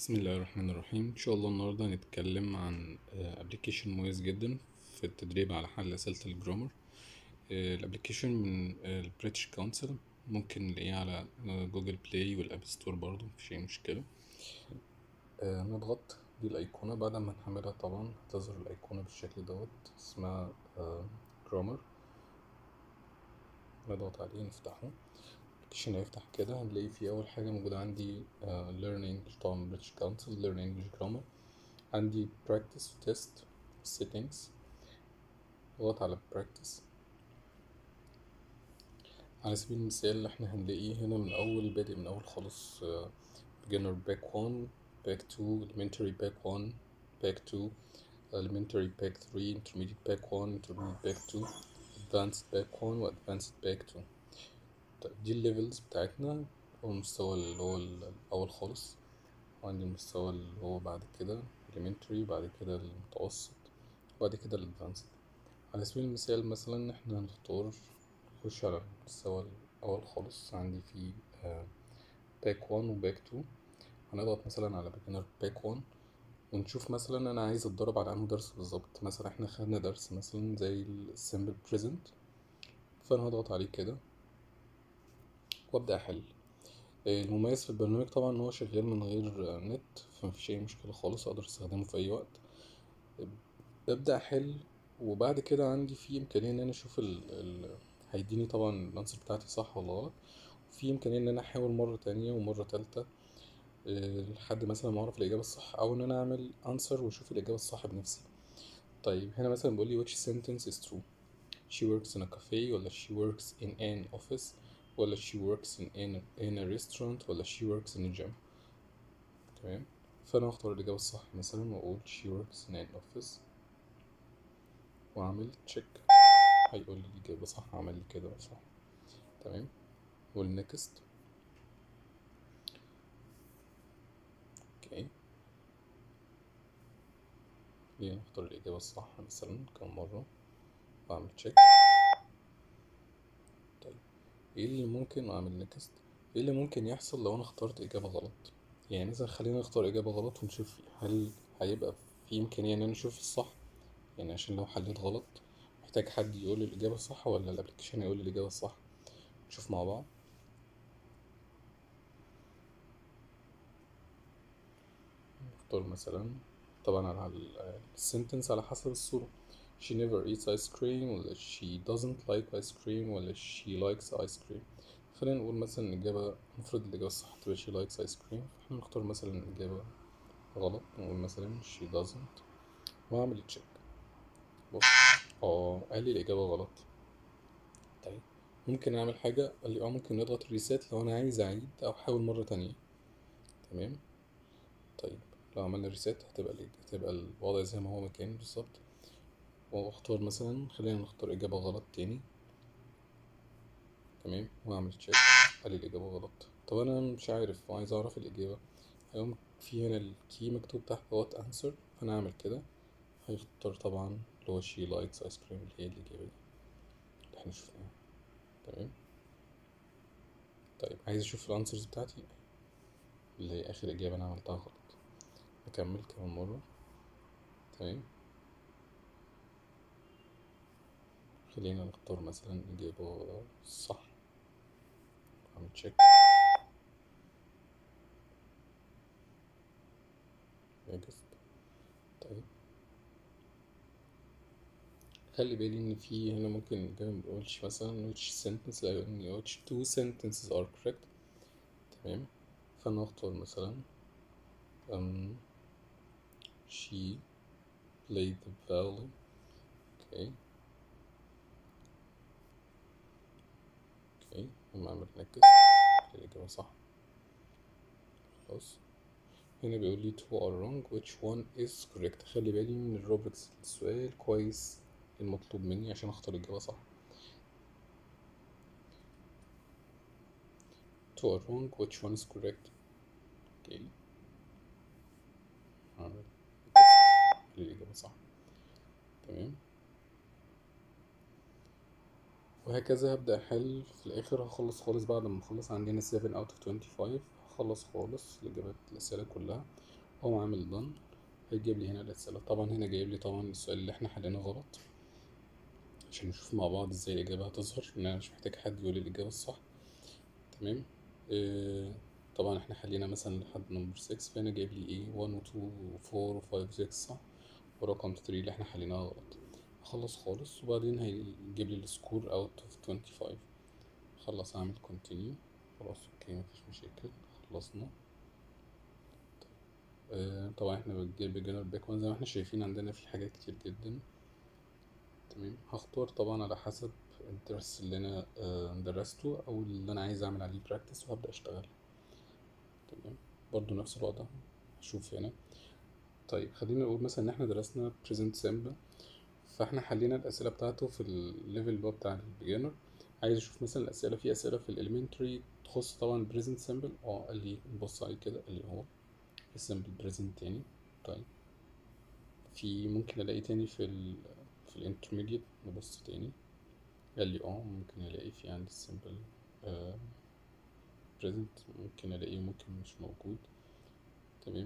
بسم الله الرحمن الرحيم ان شاء الله النهارده هنتكلم عن ابلكيشن مميز جدا في التدريب على حل اسئله الجرامر الابلكيشن من البريتش كونسل ممكن نلاقيه على جوجل بلاي والاب ستور برضو مفيش اي مشكله آه، نضغط دي الايقونه بعد ما نحملها طبعا هتظهر الايقونه بالشكل دوت اسمها جرامر نضغط عليه نفتحه الابلكيشن هيفتح كده هنلاقي فيه أول حاجة موجودة عندي uh, Learn English طبعا British Council Learn English Grammar عندي Practice Test Settings نضغط على Practice على سبيل المثال احنا هنلاقيه هنا من أول بادئ من أول خالص uh, Beginner Back 1 Back 2 Elementary Back 1 Back 2 Elementary Back 3 Intermediate Back 1 Intermediate Back 2 Advanced Back 1 و Advanced Back 2 طيب دي الليفلز بتاعتنا هو المستوى اللي هو الأول خالص وعندي المستوى اللي هو بعد كده elementary وبعد كده المتوسط وبعد كده الادفانسد على سبيل المثال مثلا احنا هنختار نخش على المستوى الأول خالص عندي فيه باك 1 وباك 2 هنضغط مثلا على beginner باك 1 ونشوف مثلا انا عايز اتدرب على انه درس بالظبط مثلا احنا خدنا درس مثلا زي السمبل بريزنت فانا هضغط عليه كده وابدا احل المميز في البرنامج طبعا ان هو شغال من غير نت فمفيش اي مشكله خالص اقدر استخدمه في اي وقت ببدا احل وبعد كده عندي في امكانيه ان انا اشوف ال... ال... هيديني طبعا الانسر بتاعتي صح ولا غلط وفي امكانيه ان انا احاول مره تانية ومره تالتة لحد مثلا ما اعرف الاجابه الصح او ان انا اعمل انسر واشوف الاجابه الصح بنفسي طيب هنا مثلا بيقول لي which sentence is true she works in a cafe ولا she works in an office ولا she works in, in, in a restaurant ولا she works in a gym تمام فأنا هختار الإجابة الصح مثلا وأقول she works in an office وأعمل check هيقول لي الإجابة صح أعمل لي كده صح تمام والنكست اوكي خلينا نختار الإجابة الصح مثلا كم مرة وأعمل check ايه اللي ممكن اعمل نيكست ايه اللي ممكن يحصل لو انا اخترت اجابه غلط يعني مثلا خلينا نختار اجابه غلط ونشوف هل هيبقى في امكانيه ان انا اشوف الصح يعني عشان لو حليت غلط محتاج حد يقول لي الاجابه الصح ولا الابلكيشن يقول لي الاجابه الصح نشوف مع بعض نختار مثلا طبعا على السنتنس على حسب الصوره she never eats ice cream ولا she doesn't like ice cream ولا she likes ice cream خلينا نقول مثلا الإجابة المفروض الإجابة الصح تبقى she likes ice cream فاحنا نختار مثلا الإجابة غلط نقول مثلا she doesn't وأعمل تشيك بص اه قال لي الإجابة غلط طيب ممكن أعمل حاجة قال لي اه ممكن نضغط ريسيت لو أنا عايز أعيد أو أحاول مرة تانية تمام طيب لو عملنا ريسيت هتبقى هتبقى الوضع زي ما هو مكان بالظبط واختار مثلا خلينا نختار إجابة غلط تاني تمام وأعمل تشيك قال لي الإجابة غلط طب أنا مش عارف وعايز أعرف الإجابة هيقوم في هنا الكي مكتوب تحت وات أنسر فأنا أعمل كده هيختار طبعا اللي هو شي لايكس آيس كريم اللي هي الإجابة دي اللي احنا شفناها تمام طيب عايز أشوف الأنسرز بتاعتي اللي هي آخر إجابة أنا عملتها غلط نكمل كمان مرة تمام خلينا نختار مثلا إجابة صح نعمل تشيك نيكست طيب خلي بالي إن في هنا ممكن الإجابة مبقولش مثلا which sentence لأن which two sentences are correct تمام فأنا هختار مثلا um, she played the violin okay اوكي هم اعمل نكست الإجابة صح خلاص هنا بيقول لي two are wrong which one is correct خلي بالي من الروبرتس السؤال كويس المطلوب مني عشان اختار الإجابة صح two are wrong which one is correct اوكي اعمل نكست الإجابة صح تمام وهكذا هبدأ أحل في الآخر هخلص خالص بعد ما أخلص عندنا 7 out of 25 خلص خالص الإجابات الأسئلة كلها هو عامل done هيجيب لي هنا الأسئلة طبعا هنا جايب لي طبعا السؤال اللي احنا حليناه غلط عشان نشوف مع بعض ازاي الإجابة هتظهر إن أنا مش محتاج حد يقول لي الإجابة الصح تمام اه طبعا احنا حلينا مثلا لحد نمبر 6 فهنا جايب لي ايه 1 و 2 و 4 و 5 و 6 صح ورقم 3 اللي احنا حليناه غلط اخلص خالص وبعدين هيجيب لي السكور اوت اوف 25 خلص اعمل كونتينيو خلاص اوكي مفيش مشاكل خلصنا آه طبعا احنا بنجيب بيجنر باك زي ما احنا شايفين عندنا في حاجات كتير جدا تمام هختار طبعا على حسب الدرس اللي انا آه درسته او اللي انا عايز اعمل عليه براكتس وهبدا اشتغل تمام برضو نفس الوضع هشوف هنا طيب خلينا نقول مثلا ان احنا درسنا present simple فاحنا حلينا الاسئله بتاعته في الليفل اللي هو بتاع البيجنر عايز اشوف مثلا الاسئله في اسئله في الاليمنتري تخص طبعا present simple اه قال لي نبص عليه كده قال لي هو السمبل present تاني طيب في ممكن الاقي تاني في ال في الانترميديت نبص تاني قال لي اه ممكن الاقي في عندي السمبل آه present ممكن الاقيه ممكن مش موجود تمام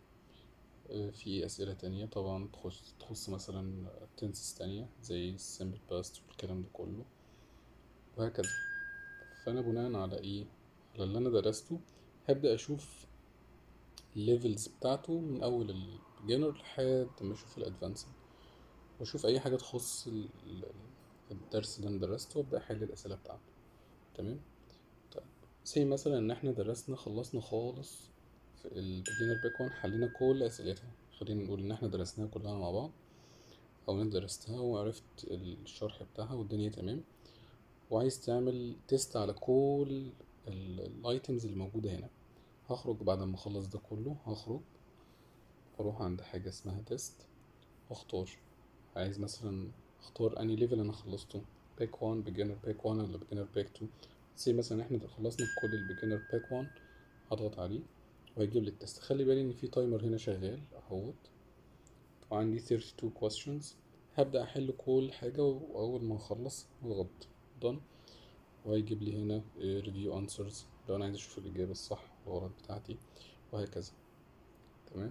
آه في اسئله تانية طبعا تخص تخص مثلا تنسز تانية زي السمبل باست والكلام ده كله وهكذا فانا بناء على ايه على اللي انا درسته هبدا اشوف الليفلز بتاعته من اول البيجنر لحد ما اشوف الادفانسد واشوف اي حاجه تخص الدرس اللي انا درسته وابدا احل الاسئله بتاعته تمام طيب زي مثلا ان احنا درسنا خلصنا خالص في البيجنر باك 1 حلينا كل اسئلتها خلينا نقول ان احنا درسناها كلها مع بعض او انا درستها وعرفت الشرح بتاعها والدنيا تمام وعايز تعمل تيست على كل الايتمز اللي موجوده هنا هخرج بعد ما اخلص ده كله هخرج واروح عند حاجه اسمها تيست واختار عايز مثلا اختار اني ليفل انا خلصته باك 1 بيجنر باك 1 ولا بيجنر باك 2 زي مثلا احنا خلصنا كل البيجنر باك 1 هضغط عليه وهيجيب لي التست خلي بالي ان في تايمر هنا شغال اهوت وعندي 32 questions هبدأ احل كل حاجة واول ما اخلص اضغط done وهيجيب لي هنا review answers لو انا عايز اشوف الاجابة الصح والغلط بتاعتي وهكذا تمام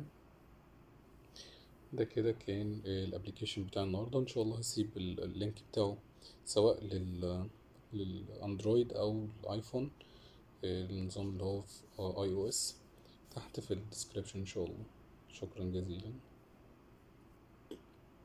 ده كده كان الابليكيشن بتاع النهاردة ان شاء الله هسيب اللينك بتاعه سواء لل للاندرويد او الايفون النظام اللي هو في اي او اس تحت في الديسكريبشن ان شاء الله شكرا جزيلا